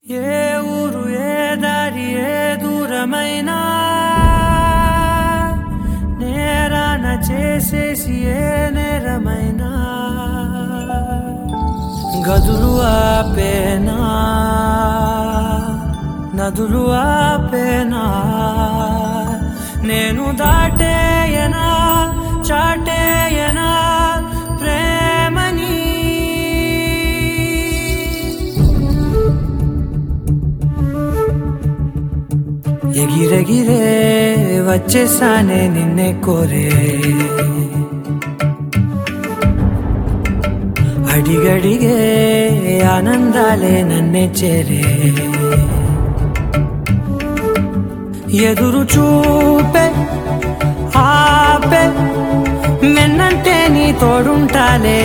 ఏ ఊరు ఏ దారి ఏ దూరమైనా నేరాన చేసేసి ఏ నేరమైనా గదులు ఆపేనా నదులు ఆపేనా నేను దాటేయనా చాటేయనా ప్రేమని ఎగిరెగిరే వచ్చేసానే నిన్నే కోరే అడిగడిగే ఆనందాలే నన్నే చేరే ఎదురు చూపే ఆపే మెన్నంటే నీ తోడుంటాలే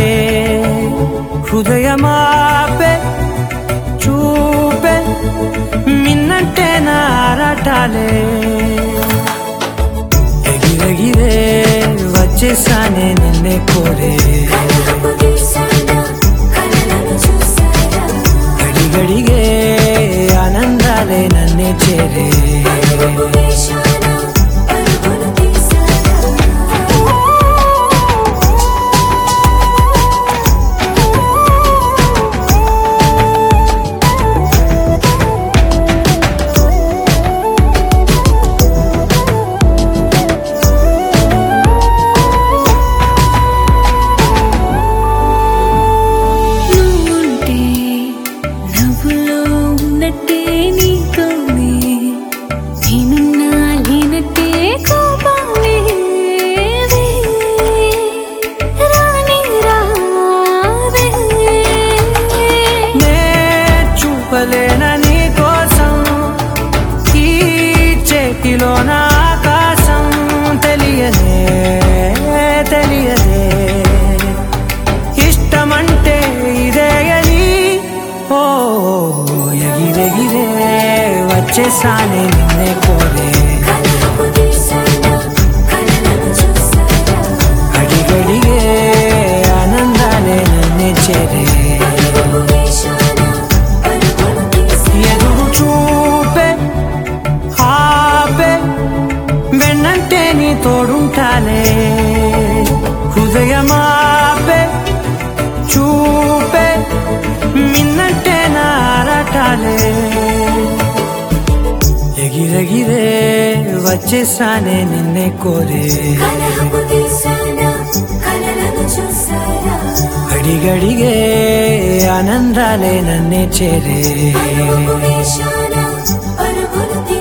హృదయమాపే చూపే మిన్నంటే నారాటాలే ఎగిరెగిరే వచ్చేసానే నిన్నే కోరే కలపు తీసానా కలలను చూసారా గడిగడిగే ఆనందాలే నన్నే చేరే పరుగుపు వేశానా పరుగులు తీసారా నువ్వుంటే నవ్వులో ఉన్నట్టే నీతోనే నేనున్నా లేనట్టే కోపాలే రాని రావే నే చూపలేన నీ కోసం ఈ చేతిలో నా ఆకాశం తెలియదే తెలియదే ఇష్టమంటే ఇదే అని ఓ ఎగిరెగిరే వచ్చేసానే నిన్నే కోరే కలపు తీసానా కలలను చూసారా అడిగడిగే ఆనందాలే నన్నే చేరే పరుగుపు వేశానా పరుగులు తీసారా ఎదురు చూపే ఆపే వెన్నంటే నీ తోడుంటాలే హృదయమాపే చూపే మిన్నంటే నారాటాలే ఎగిరెగిరే వచ్చేసానే నిన్నే కోరే కలపు తీసానా కలలను చూసారా అడిగడిగే ఆనందాలే నన్నే చేరే పరుగుపు వేశానా పరుగులు తీసారా